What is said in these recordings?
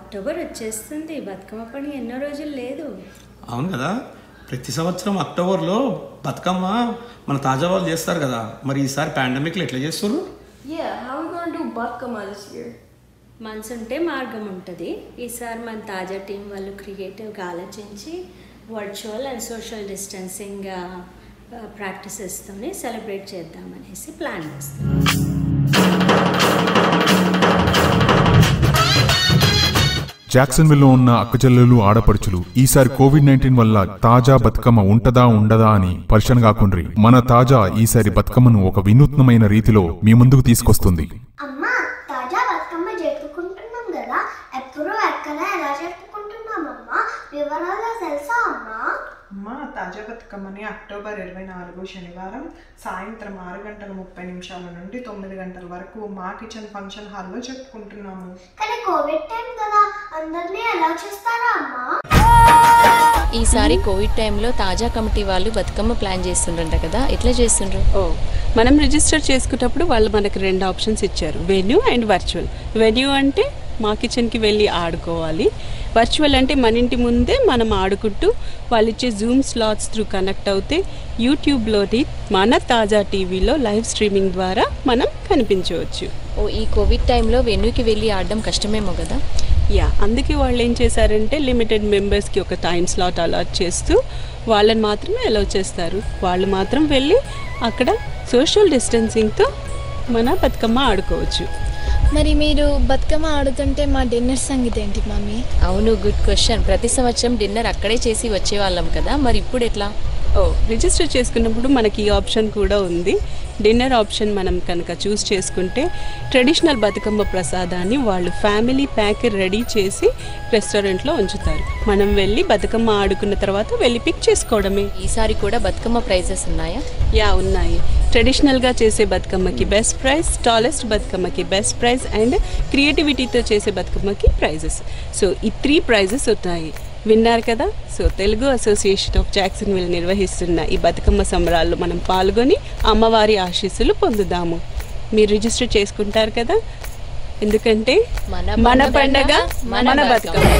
October వచ్చేస్తుంది బతుకమ్మ పండుగ ఎన్నో రోజులు లేదు అవును కదా ప్రతి సంవత్సరం అక్టోబర్లో బతుకమ్మ మన తాజా వాళ్ళు చేస్తారు కదా మరి ఈసారి పాండమిక్లో ఎట్లా చేస్తారు Yeah, how are we gonna do Batkama this year? మనసు ఉంటే మార్గం ఉంటుంది ఈసారి మన తాజా టీం వాళ్ళు క్రియేటివ్గా ఆలోచించి వర్చువల్ అండ్ సోషల్ డిస్టెన్సింగ్ ప్రాక్టీసెస్తోనే సెలబ్రేట్ చేద్దామనేసి ప్లాన్ చేస్తాం జాక్సన్విల్లో ఉన్న అక్కచెల్లెలు ఆడపడుచులు ఈసారి కోవిడ్ నైన్టీన్ వల్ల తాజా బతుకమ్మ ఉంటదా ఉండదా అని పరిశన కాకుండ్రి మన తాజా ఈసారి బతుకమ్మను ఒక వినూత్నమైన రీతిలో మీ ముందుకు తీసుకొస్తుంది అమ్మా తాజా బతుకమ్మ జరుపుకుంటున్నాం కదా ఎప్పుడు ఎక్కడ ఎలా జరుపుకుంటున్నామమ్మా వివరాలు తెలుసా అమ్మా అమ్మ తాజా బతుకమ్మని అక్టోబర్ ఇరవై నాలుగు శనివారం సాయంత్రం ఆరు గంటల ముప్పై నిమిషాల నుండి తొమ్మిది గంటల వరకు మా కిచెన్ ఫంక్షన్ హాల్లో జరుపుకుంటున్నాము కానీ కోవిడ్ టైం కదా అందరినీ ఎలా చేస్తారా అమ్మా ఈసారి కోవిడ్ టైంలో తాజా కమిటీ వాళ్ళు బతుకమ్మ ప్లాన్ చేస్తుండ్రంట కదా ఎట్లా చేస్తుండ్రు ఓ మనం రిజిస్టర్ చేసుకున్నప్పుడు వాళ్ళు మనకు రెండు ఆప్షన్స్ ఇచ్చారు వెన్యూ అండ్ వర్చువల్ వెన్యూ అంటే మా కిచెన్కి వెళ్ళి ఆడుకోవాలి వర్చువల్ అంటే మన ఇంటి ముందే మనం ఆడుకుంటూ వాళ్ళు ఇచ్చే జూమ్ స్లాట్స్ త్రూ కనెక్ట్ అవుతే యూట్యూబ్లోని మన తాజా టీవీలో లైవ్ స్ట్రీమింగ్ ద్వారా మనం కనిపించవచ్చు ఓ ఈ కోవిడ్ టైంలో వెన్యూకి వెళ్ళి ఆడడం కష్టమేమో కదా యా అందుకే వాళ్ళు ఏం చేశారంటే లిమిటెడ్ మెంబర్స్కి ఒక టైం స్లాట్ అలాట్ చేస్తూ వాళ్ళని మాత్రమే అలౌ చేస్తారు వాళ్ళు మాత్రం వెళ్ళి అక్కడ సోషల్ డిస్టెన్సింగ్తో మన బతుకమ్మ ఆడుకోవచ్చు మరి మీరు బతుకమ్మ ఆడుతుంటే మా డిన్నర్ సంగతి ఏంటి మమ్మీ అవును గుడ్ క్వశ్చన్ ప్రతి సంవత్సరం డిన్నర్ అక్కడే చేసి వచ్చేవాళ్ళం కదా మరి ఇప్పుడు ఎట్లా ఓ రిజిస్టర్ చేసుకున్నప్పుడు మనకి ఈ ఆప్షన్ కూడా ఉంది డిన్నర్ ఆప్షన్ మనం కనుక చూస్ చేసుకుంటే ట్రెడిషనల్ బతుకమ్మ ప్రసాదాన్ని వాళ్ళు ఫ్యామిలీ ప్యాక్ రెడీ చేసి రెస్టారెంట్లో ఉంచుతారు మనం వెళ్ళి బతుకమ్మ ఆడుకున్న తర్వాత వెళ్ళి పిక్ చేసుకోవడమే ఈసారి కూడా బతుకమ్మ ప్రైజెస్ ఉన్నాయా యా ఉన్నాయి ట్రెడిషనల్గా చేసే బతుకమ్మకి బెస్ట్ ప్రైజ్ టాలెస్ట్ బతుకమ్మకి బెస్ట్ ప్రైజ్ అండ్ క్రియేటివిటీతో చేసే బతుకమ్మకి ప్రైజెస్ సో ఈ త్రీ ప్రైజెస్ ఉన్నాయి విన్నారు కదా so Telugu association of Jacksonville నిర్వహిస్తున్న ఈ బతుకమ్మ సంబరాల్లో మనం పాల్గొని అమ్మవారి ఆశీస్సులు పొందుదాము మీరు రిజిస్టర్ చేసుకుంటారు కదా ఎందుకంటే మన మన పండగ, పండగ మన మన బతుకమ్మ.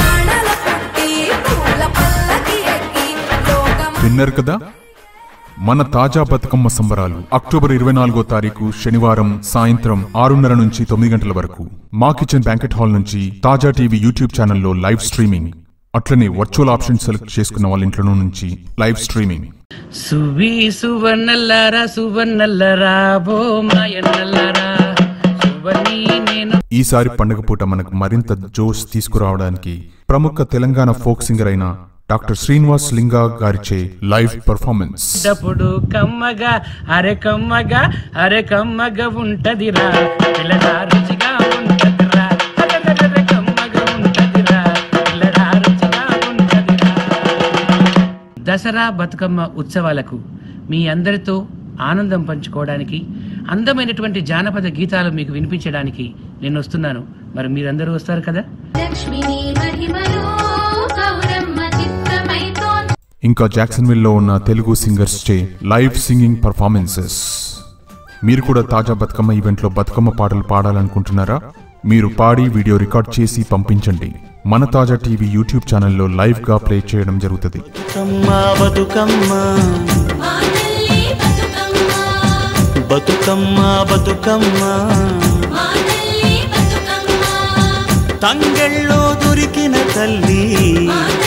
బతుకమ్మ విన్నారు కదా మన తాజా బతుకమ్మ సంబరాలు అక్టోబర్ ఇరవై నాలుగో తారీఖు శనివారం సాయంత్రం ఆరున్నర నుంచి తొమ్మిది గంటల వరకు మా కిచెన్ బ్యాంకెట్ హాల్ నుంచి తాజా టీవీ యూట్యూబ్ ఛానల్లో లైవ్ స్ట్రీమింగ్ అట్లనే వర్చువల్ ఆప్షన్ సెలెక్ట్ చేసుకున్న వాళ్ళ ఇంట్లో నుంచి లైవ్ స్ట్రీమింగ్ సువి సువర్ణల్లరా సువర్ణల్లరా బో మాయన్నల్లరా సువని నేను ఈసారి పండగ పూట మనకు మరింత జోష్ తీసుకురావడానికి ప్రముఖ తెలంగాణ ఫోక్ సింగర్ అయిన డాక్టర్ శ్రీనివాస్ లింగా గారిచే లైవ్ పర్ఫార్మెన్స్ డప్పుడు కమ్మగా అరే కమ్మగా అరే కమ్మగా ఉంటదిరా పిల్లడా రుచిగా ఉంటదిరా అరెరెరెరె కమ్మగా ఉంటదిరా పిల్లడా రుచిగా ఉంటదిరా దసరా బతుకమ్మ ఉత్సవాలకు మీ అందరితో ఆనందం పంచుకోవడానికి అందమైనటువంటి జానపద గీతాలు మీకు వినిపించడానికి నేను వస్తున్నాను మరి మీరందరూ వస్తారు కదా లక్ష్మిని మహిమలో గౌరమ్మ చిత్రమైతో ఇంకా జాక్సన్విల్లో ఉన్న తెలుగు సింగర్స్ చే లైవ్ సింగింగ్ పర్ఫార్మెన్సెస్ మీరు కూడా తాజా బతుకమ్మ ఈవెంట్లో బతుకమ్మ పాటలు పాడాలనుకుంటున్నారా మీరు పాడి వీడియో రికార్డ్ చేసి పంపించండి మన తాజా టీవీ యూట్యూబ్ ఛానల్లో లైవ్ గా ప్లే చేయడం జరుగుతుంది బతుకమ్మ మా తల్లి బతుకమ్మ బతుకమ్మ బతుకమ్మ మా తల్లి బతుకమ్మ తంగెళ్ళో దొరికిన తల్లి మా